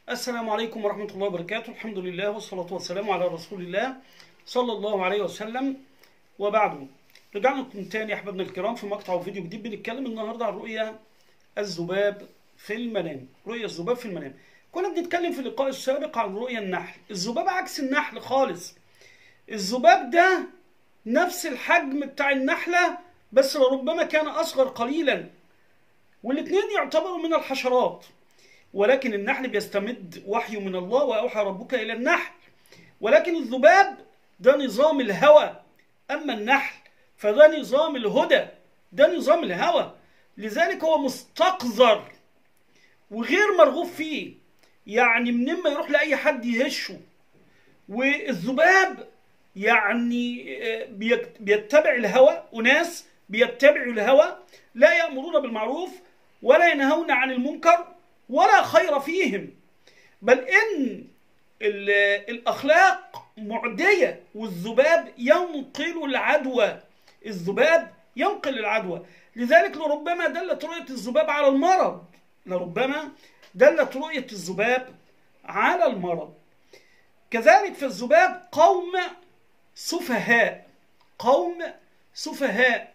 السلام عليكم ورحمة الله وبركاته الحمد لله والصلاة والسلام على رسول الله صلى الله عليه وسلم وبعده رجعنا لكم تاني يا أحبابنا الكرام في مقطع وفيديو جديد بنتكلم النهاردة عن رؤية الذباب في المنام رؤية الذباب في المنام كنا بنتكلم في اللقاء السابق عن رؤية النحل الذباب عكس النحل خالص الذباب ده نفس الحجم بتاع النحلة بس لربما كان أصغر قليلا والاثنين يعتبروا من الحشرات ولكن النحل بيستمد وحي من الله وأوحى ربك إلى النحل ولكن الذباب ده نظام الهوى أما النحل فده نظام الهدى ده نظام الهوى لذلك هو مستقذر وغير مرغوب فيه يعني منين ما يروح لأي حد يهشه والذباب يعني بيتبع الهوى أناس بيتبعوا الهوى لا يأمرون بالمعروف ولا ينهون عن المنكر ولا خير فيهم بل إن الأخلاق معدية والذباب ينقل العدوى الذباب ينقل العدوى لذلك لربما دلت رؤية الذباب على المرض لربما دلت رؤية الذباب على المرض كذلك فالذباب قوم سفهاء قوم سفهاء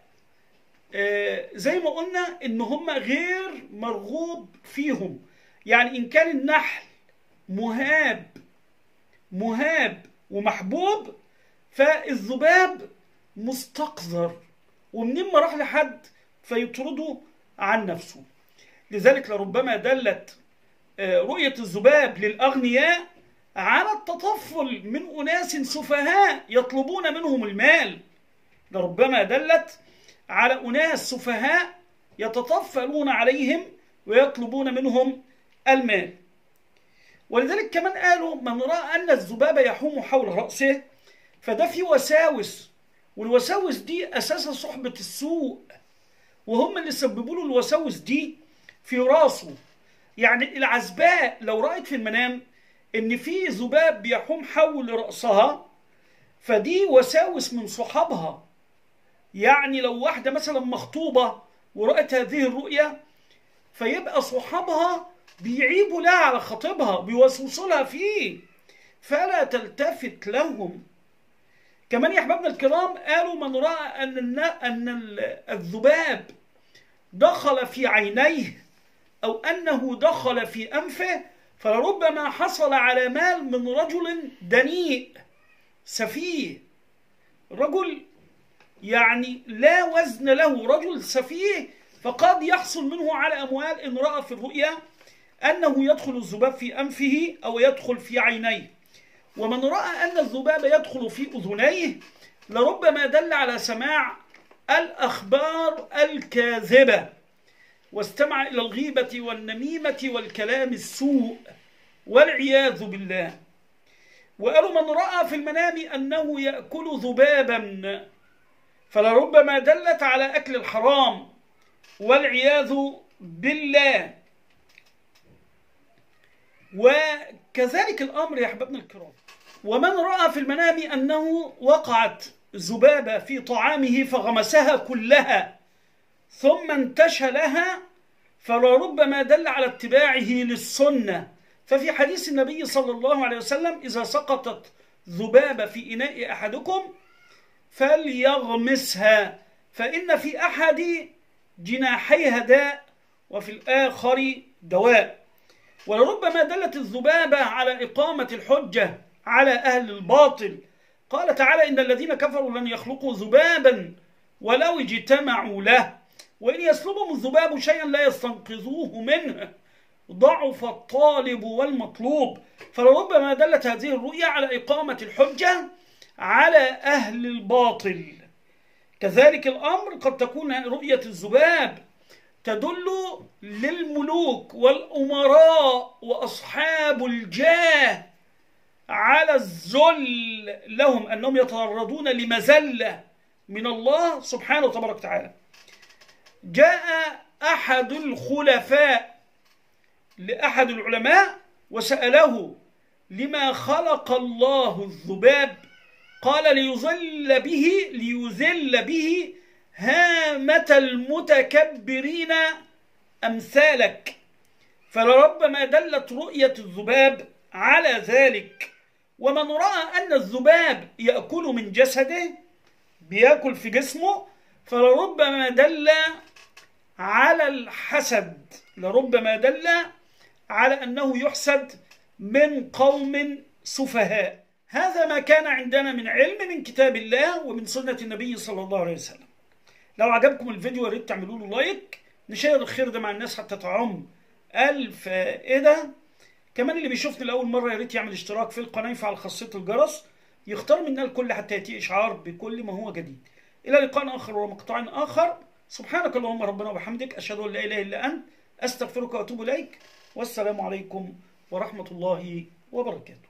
آه زي ما قلنا ان هم غير مرغوب فيهم يعني ان كان النحل مهاب مهاب ومحبوب فالذباب مستقذر ومنين ما راح لحد فيطرده عن نفسه لذلك لربما دلت آه رؤية الذباب للأغنياء على التطفل من أناس سفهاء يطلبون منهم المال لربما دلت على أناس سفهاء يتطفلون عليهم ويطلبون منهم المال ولذلك كمان قالوا من رأى أن الذباب يحوم حول رأسه فده في وساوس والوساوس دي أساسها صحبة السوء وهم اللي سببوا له الوساوس دي في راسه يعني العزباء لو رأت في المنام ان في ذباب بيحوم حول رأسها فدي وساوس من صحابها يعني لو واحدة مثلا مخطوبة ورأت هذه الرؤية فيبقى صحابها بيعيبوا لها على خطيبها بيوسوسوا لها فيه فلا تلتفت لهم كمان يا احبابنا الكرام قالوا من راى ان ان الذباب دخل في عينيه او انه دخل في انفه فلربما حصل على مال من رجل دنيء سفيه رجل يعني لا وزن له رجل سفيه فقد يحصل منه على أموال إن رأى في الرؤيا أنه يدخل الذباب في أنفه أو يدخل في عينيه ومن رأى أن الذباب يدخل في أذنيه لربما دل على سماع الأخبار الكاذبة واستمع إلى الغيبة والنميمة والكلام السوء والعياذ بالله وقالوا من رأى في المنام أنه يأكل ذبابا فلربما دلت على أكل الحرام والعياذ بالله وكذلك الأمر يا أحبابنا الكرام ومن رأى في المنام أنه وقعت ذبابة في طعامه فغمسها كلها ثم انتشلها فلربما دل على اتباعه للسنة ففي حديث النبي صلى الله عليه وسلم إذا سقطت ذبابة في إناء أحدكم فليغمسها فإن في أحد جناحيها داء وفي الآخر دواء ولربما دلت الذبابة على إقامة الحجة على أهل الباطل قال تعالى إن الذين كفروا لن يخلقوا ذبابا ولو اجتمعوا له وإن يسلبهم الذباب شيئا لا يستنقذوه منه ضعف الطالب والمطلوب فلربما دلت هذه الرؤيا على إقامة الحجة على أهل الباطل كذلك الأمر قد تكون رؤية الذباب تدل للملوك والأمراء وأصحاب الجاه على الذل لهم أنهم يتعرضون لمزلة من الله سبحانه وتبارك وتعالى جاء أحد الخلفاء لأحد العلماء وسأله لما خلق الله الذباب قال ليذل به ليذل به هامة المتكبرين أمثالك فلربما دلت رؤية الذباب على ذلك ومن رأى أن الذباب يأكل من جسده بياكل في جسمه فلربما دل على الحسد لربما دل على أنه يحسد من قوم سفهاء هذا ما كان عندنا من علم من كتاب الله ومن سنة النبي صلى الله عليه وسلم لو عجبكم الفيديو يا ريت تعملوا له لايك نشير الخير ده مع الناس حتى تعم الفائدة كمان اللي بيشوفني لأول مرة يا ريت يعمل اشتراك في القناة يفعل خاصية الجرس يختار منا الكل حتى يأتي إشعار بكل ما هو جديد إلى لقاء آخر ومقطع آخر سبحانك اللهم ربنا وبحمدك أشهد أن لا إله إلا أنت أستغفرك وأتوب إليك والسلام عليكم ورحمة الله وبركاته